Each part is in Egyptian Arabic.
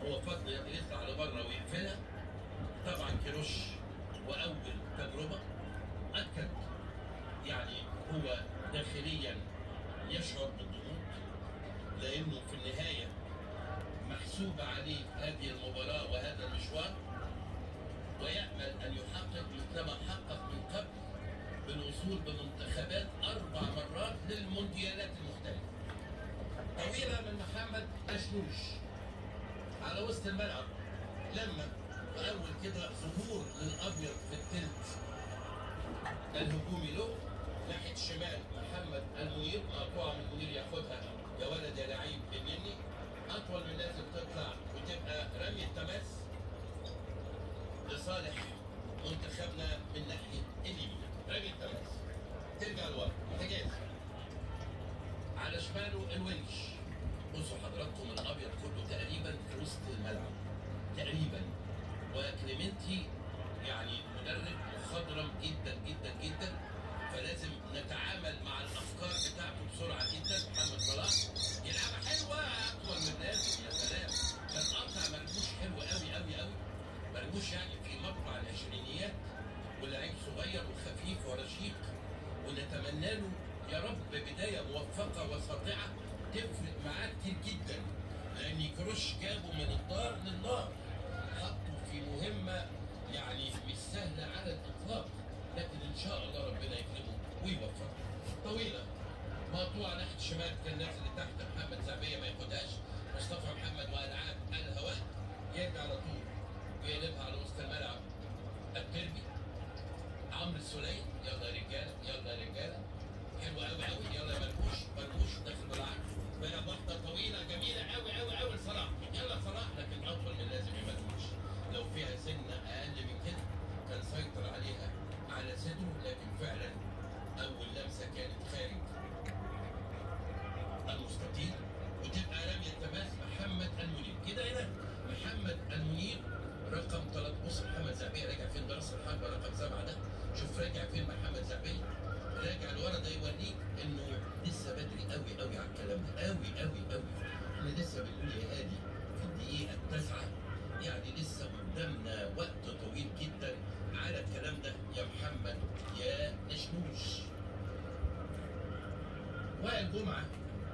هو فضل يطلع لبره ويقفلها طبعا كيروش واول تجربه اكد يعني هو داخليا يشعر بالضغوط لانه في النهايه محسوب عليه هذه المباراه وهذا المشوار ويامل ان يحقق مثلما حقق من قبل بالوصول بمنتخبات اربع مرات للمونديالات المختلفه. طويله من محمد أشنوش على وسط الملعب لما واول كده ظهور للابيض في التلت الهجومي له ناحيه الشمال محمد المنير مقطوعه من المنير ياخدها يا ولد يا لعيب بالنني اطول من لازم تطلع وتبقى رمي التماس لصالح منتخبنا من ناحيه اليمين رمي التماس ترجع لورا حجاز على شماله الونش بصوا حضراتكم الابيض كله تقريبا في وسط الملعب تقريبا وكليمنتي يعني مدرب مخضرم جدا جدا جدا فلازم نتعامل مع الافكار بتاعته بسرعه جدا محمد صلاح يلعبها حلوه اطول من لازم يا سلام كان قطع مرموش حلو قوي قوي قوي مرموش يعني في مطلع العشرينيات ولاعيب صغير وخفيف ورشيق ونتمنى له يا رب بدايه موفقه وساطعه تفرق معاه كتير جدا لان كروش جابه من الدار للنار حطه في مهمه يعني مش سهله على الاطلاق لكن ان شاء الله ربنا يكرمه ويوفقه طويله مقطوعه ناحيه الشمال كان نازل لتحت محمد زعبيه ما ياخدهاش مصطفى محمد والعاب الهواء يرجع على طول ويقلبها على وسط الملعب التربي عمرو السوليه يلا يا رجاله يلا يا رجاله حلو قوي قوي يلا يا مرموش مرموش داخل بالعرض بقى واحده طويله جميله قوي قوي قوي لصلاح يلا صلاح لكن اطول من لازم يا مرموش لو فيها سنه اقل من كده كان سيطر عليها على صدره لكن فعلا اول لمسه كانت خارج المستطيل وتبقى رمي التماس محمد المنير كده هنا محمد المنير رقم ثلاث بص محمد زعبيه راجع فين ده راس الحربه رقم سبعه ده شوف راجع فين محمد زعبيه راجع لورا ده يوريك انه لسه بدري قوي قوي على الكلام ده قوي قوي قوي احنا لسه بنقول يا هادي في الدقيقه التاسعه يعني لسه قدامنا وقت طويل جدا على الكلام ده يا محمد يا نشنوش وائل جمعه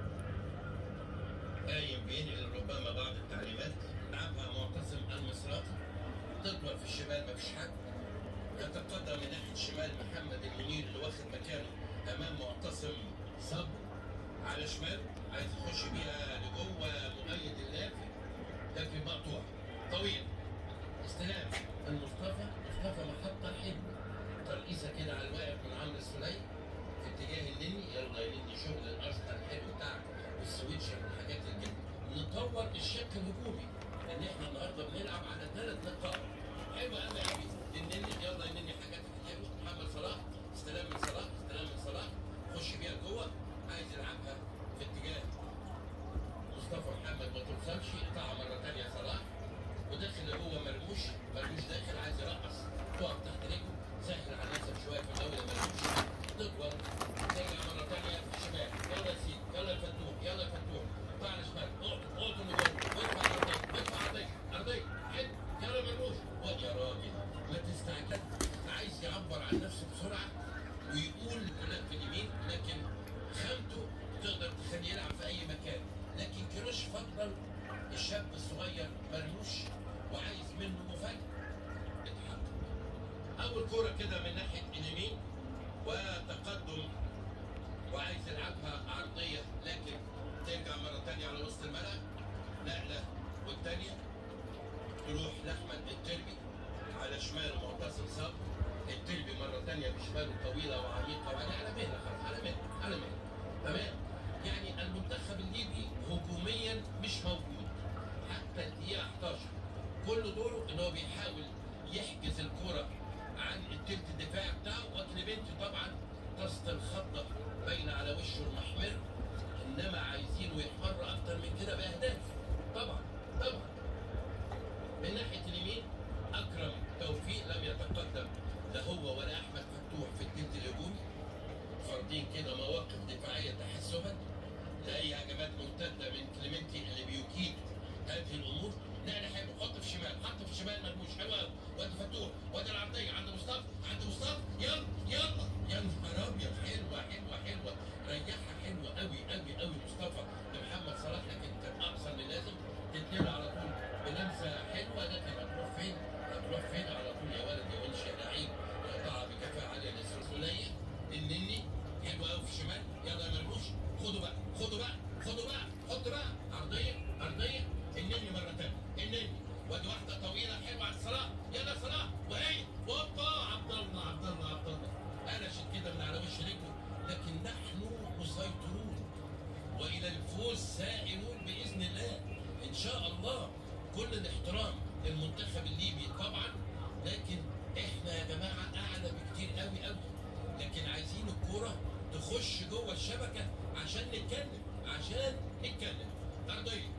قايم بينقل ربما بعض التعليمات لعبها معتصم المصراقي تطول في الشمال مفيش حد يتقدم من ناحيه الشمال محمد المنير اللي واخد مكانه امام معتصم صبر على شمال عايز يخش بيها لجوه مؤيد اللافت لكن مقطوع طويل استلام المصطفى مصطفى محطه حلوه ترقيصه كده على الواقف من عمرو السليم في اتجاه النني يلا يا نني شغل الارسنال الحلو بتاعك والسويتشر والحاجات الجد نطور الشق الهجومي لان احنا النهارده بنلعب على ثلاث نقاط حلوه قوي قوي النني يلا يا نني حاجاتك الحلوه محمد صلاح استلام من صلاح استلام من صلاح خش بيها جوه عايز يلعبها في اتجاه مصطفى محمد ما توصلش قطعها مره ثانيه صلاح وداخل لجوه مرموش مرموش داخل عايز يرقص تقف تحت رجله سهل على نفسك شويه في الاول يا مرموش تطول ترجع مره ثانيه في الشمال يلا يا سيدي يلا يا فتوح يلا يا فتوح اقطع على الشمال اقطع اقطع من جوه وادفع ارضيه ادفع ارضيه ارضيه حلو يلا يا مرموش واد يا راجل ما تستعجل عايز يعبر عن نفسه بسرعه ويقول هناك في اليمين لكن خامته تقدر تخليه يلعب في اي مكان لكن كيروش فضل الشاب الصغير مرموش وعايز منه مفاجاه اتحرك اول كوره كده من ناحيه اليمين وتقدم وعايز يلعبها عرضيه لكن ترجع مره ثانيه على وسط الملعب نقله والثانيه تروح لاحمد التربي على شمال معتصم صبر التربي مره ثانيه بشماله طويله وعميقه وعلى على مهله خلاص على مهله على مهله تمام يعني المنتخب الليبي هجوميا مش موجود حتى الدقيقه 11 كل دوره ان هو بيحاول يحجز الكره عن التلت الدفاعي بتاعه وكليمنتي طبعا قصد الخطه باينه على وشه المحمر انما عايزينه يحمر اكتر من كده باهداف طبعا طبعا من ناحيه اليمين اكرم توفيق لم يتقدم لا هو ولا احمد فتوح في التلت الهجومي فاردين كده مواقف دفاعيه تحسبا لاي هجمات مرتده من كليمنتي اللي بيكيد هذه الامور نقله الشمال حطه في الشمال مرموش حلو قوي وادي فتوح وادي العرضيه عند مصطفى عند مصطفى يلا يلا يا نهار ابيض حلوه حلوه حلوه ريحها حلوه قوي قوي قوي مصطفى لمحمد صلاح لكن كان اقصى من لازم تتنقل على طول بلمسه حلوه لكن هتروح فين؟ هتروح فين على طول يا ولد يا ونش يا لعيب يقطعها بكفاءه عاليه نصر الثنيه النني حلو قوي في الشمال يلا يا مرموش خدوا بقى خدوا بقى خدوا بقى حط بقى عرضيه عرضيه النني مره ثانيه النني وادي واحده طويله حلوه على الصلاح يلا يا صلاح وهي هوبا عبد الله عبد الله عبد الله قلشت كده من على وش رجله لكن نحن مسيطرون والى الفوز سائرون باذن الله ان شاء الله كل الاحترام للمنتخب الليبي طبعا لكن احنا يا جماعه اعلى بكتير قوي قوي لكن عايزين الكوره تخش جوه الشبكه عشان نتكلم عشان نتكلم ارضيه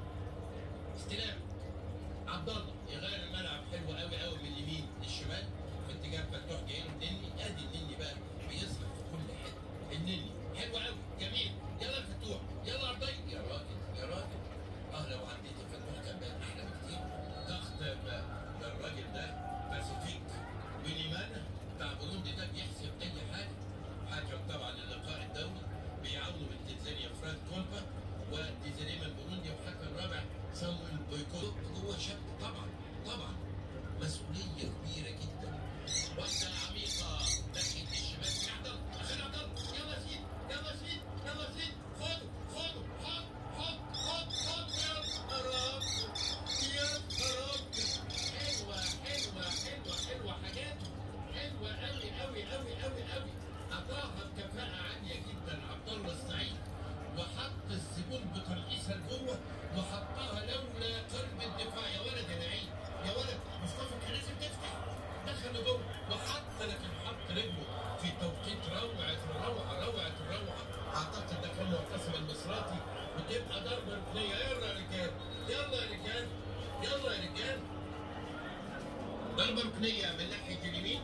استلام عبد الله يغير الملعب حلو قوي قوي من اليمين للشمال في اتجاه فتوح جاي له النني ادي النني بقى بيظهر في كل حته النني حلو قوي جميل يلا يا فتوح يلا ارضيه يا راجل يا راجل اه لو عديت فتوح كان بقى احلى بكتير ضغط ده ده الراجل ده باسيفيك وليمانا بتاع بوروندي ده بيحسب اي حاجه حكم طبعا اللقاء الدولي بيعاونوا من تنزانيا فرانك كولبا وديزيريما البوروندي وحكم رابع صامويل بويكوت جوه شاب طبعا طبعا مسؤوليه كبيره جدا واحده عميقه ناحيه الشمال في عبد الله اخي عبد الله يلا سيد يلا سيد يلا سيد خدوا خدوا حط حط حط حط يا خراب يا خراب حلوه حلوه حلوه حلوه حاجات حلوه قوي قوي قوي قوي قوي اعطاها بكفاءه عاليه جدا عبد الله السعيد وحط الزبون بترقيصها لجوه وحطها لولا قلب الدفاع يا ولد يا لعيب يا ولد مصطفى كان لازم تفتح دخل لجوه وحط لكن حط رجله في توقيت روعه الروعه روعه الروعه اعتقد ده كان معتصم المصراتي وتبقى ضربه ركنيه يلا يا رجال يلا يا رجال يلا يا رجال ضربه ركنيه من ناحيه اليمين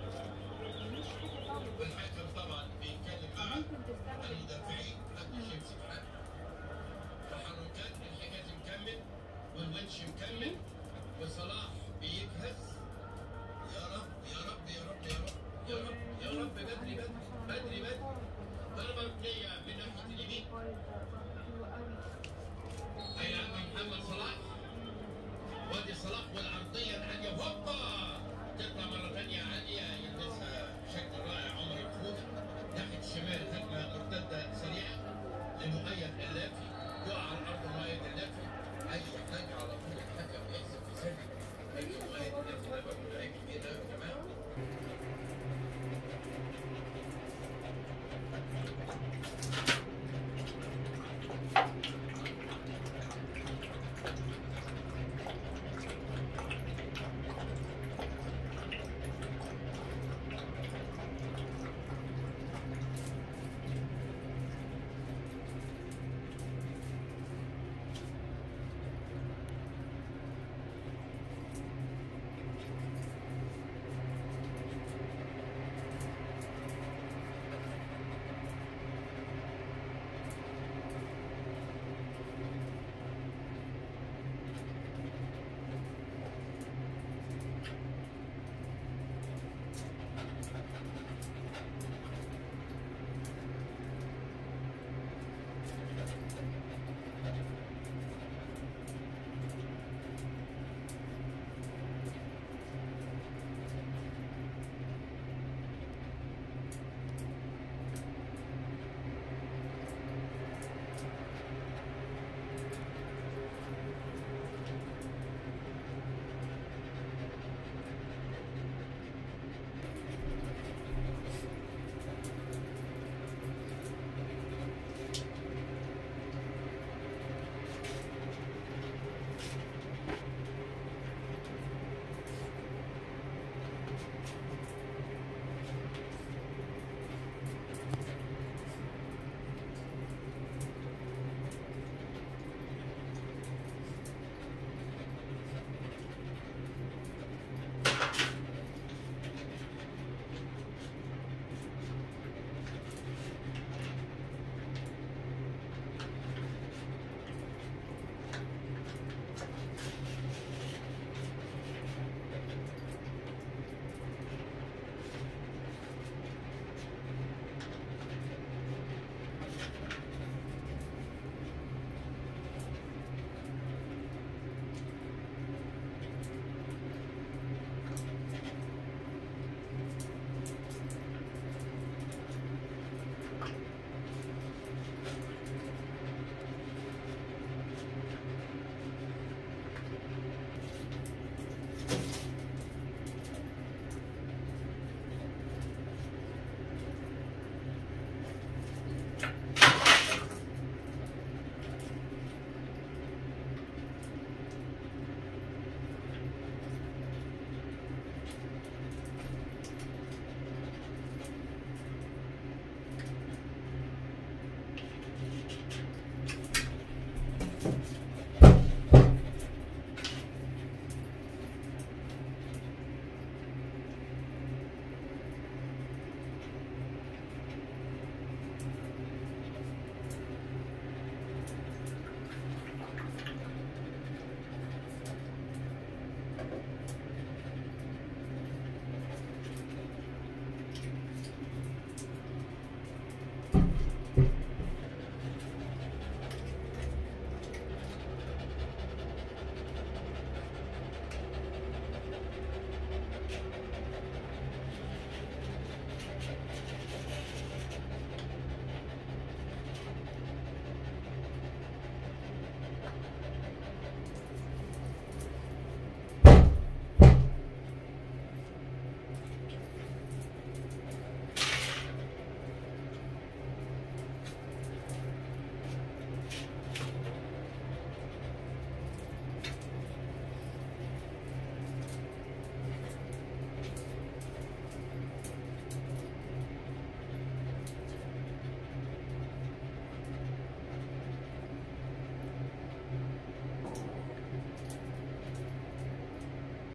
والحكم طبعا بيتكلم مع المدافعين محدش يمسك حد تحركات الحجاز مكمل والونش مكمل وصلاح بيجهز يا رب يا رب يا رب يا رب يا رب يا رب بدري بدري بدري بدري ضربة ركنية من ناحية اليمين هيلعب محمد صلاح وادي صلاح والعرضية العالية هوبا تطلع مرة ثانية عالية يلبسها بشكل رائع عمر الفوق ناحية الشمال هجمة مرتدة سريعة لمؤيد اللافي